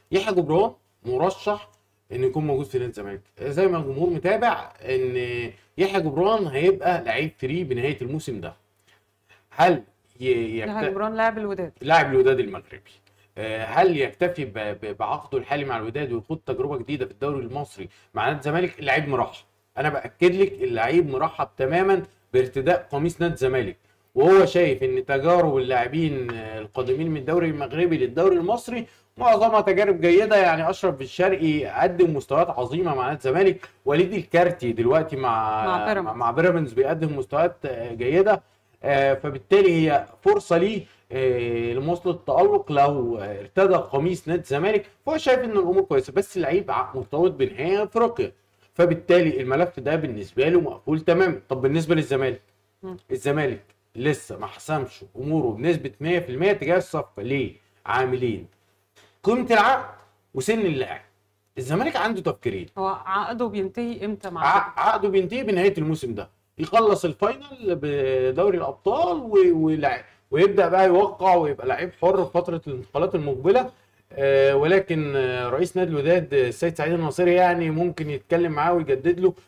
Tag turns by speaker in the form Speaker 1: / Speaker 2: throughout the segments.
Speaker 1: يحيى جبران مرشح انه يكون موجود في نادي الزمالك زي ما الجمهور متابع ان يحيى جبران هيبقى لعيب فري بنهايه الموسم ده هل ي-
Speaker 2: يحيى
Speaker 1: يكت...
Speaker 2: جبران لاعب الوداد
Speaker 1: لاعب الوداد المغربي آه، هل يكتفي ب- ب- بعقده الحالي مع الوداد ويخوض تجربه جديده في الدوري المصري مع نادي الزمالك اللعيب مرحب انا باكد لك اللعيب مرحب تماما بارتداء قميص نادي الزمالك وهو شايف ان تجارب اللاعبين آه، القادمين من الدوري المغربي للدوري المصري معظمها تجارب جيده يعني اشرف بن شرقي قدم مستويات عظيمه مع نادي الزمالك وليد الكارتي دلوقتي مع
Speaker 2: مع بيراميدز.
Speaker 1: مع بيراميدز بيقدم مستويات آه، جيده آه، فبالتالي هي فرصه ليه آه، لمواصله التالق لو آه، ارتدى قميص نادي الزمالك فهو شايف ان الامور كويسه بس اللعيب ع- مرتبط بنهائي افريقيا فبالتالي الملف ده بالنسبه له مقفول تماما طب بالنسبه للزمالك
Speaker 2: مم.
Speaker 1: الزمالك لسه ما حسمش اموره بنسبه 100% تجاه الصفقه ليه عاملين قيمه العقد وسن اللاعب الزمالك عنده تفكيرين
Speaker 2: هو عقده بينتهي امتى مع
Speaker 1: ع- عقده بينتهي بنهايه الموسم ده يخلص الفاينل بدوري الابطال و... ولع- ويبدا بقى يوقع ويبقى لعيب حر في فتره الانتقالات المقبله آه ولكن آه رئيس نادي الوداد آه، السيد سعيد الناصري يعني ممكن يتكلم معاه ويجدد له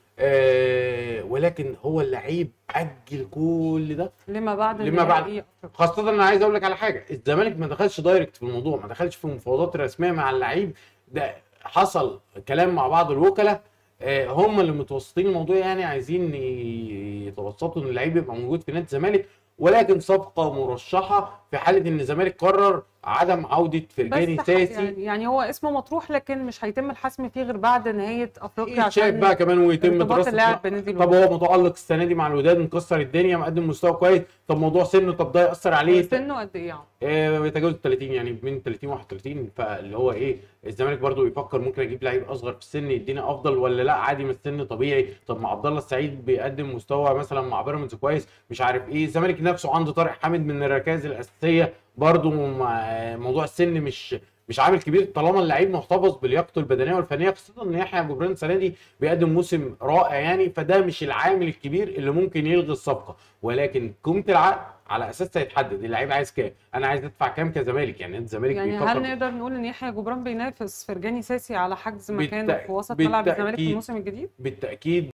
Speaker 1: آه ولكن هو اللعيب اجل كل ده
Speaker 2: لما بعد
Speaker 1: لما بعد.
Speaker 2: نهائي أفريقيا.
Speaker 1: خاصة انا عايز اقول لك على حاجة الزمالك ما دخلش دايركت في الموضوع ما دخلش في مفاوضات رسمية مع اللعيب ده حصل كلام مع بعض الوكلاء آه، هم اللي متوسطين الموضوع يعني عايزين ي- يتوسطوا ان اللعيب يبقى موجود في نادي الزمالك ولكن صفقة مرشحة في حالة ان الزمالك قرر عدم عودة فرجاني
Speaker 2: بس
Speaker 1: ساسي
Speaker 2: يعني, يعني هو اسمه مطروح لكن مش هيتم الحسم فيه غير بعد نهايه افريقيا
Speaker 1: شايف بقى كمان ويتم
Speaker 2: ارتباط
Speaker 1: دراسة
Speaker 2: اللاعب بنادي
Speaker 1: طب
Speaker 2: الوداد
Speaker 1: هو متألق السنة دي مع الوداد مكسر الدنيا مقدم مستوى كويس طب موضوع سنه طب ده يأثر عليه
Speaker 2: سنه قد ايه يعني؟
Speaker 1: آه، بيتجاوز ال 30 يعني من 30 31 فاللي هو ايه الزمالك برضو بيفكر ممكن اجيب لعيب اصغر في السن يدينا افضل ولا لا عادي ما السن طبيعي طب مع عبد الله السعيد بيقدم مستوى مثلا مع بيراميدز كويس مش عارف ايه الزمالك نفسه عنده طارق حامد من الركائز الاساسيه برضو مع- موضوع السن مش مش عامل كبير طالما اللعيب محتفظ بلياقته البدنيه والفنيه خاصه ان يحيى جبران السنه دي بيقدم موسم رائع يعني فده مش العامل الكبير اللي ممكن يلغي الصفقه ولكن قيمه العقد على اساس هيتحدد اللعيب عايز كام انا عايز ادفع كام كزمالك يعني الزمالك
Speaker 2: يعني
Speaker 1: بيفكر
Speaker 2: هل نقدر نقول ان يحيى جبران بينافس فرجاني ساسي على حجز مكانه
Speaker 1: بالتأ-
Speaker 2: في وسط ملعب الزمالك في
Speaker 1: بالتأكيد.
Speaker 2: الموسم الجديد؟
Speaker 1: بالتاكيد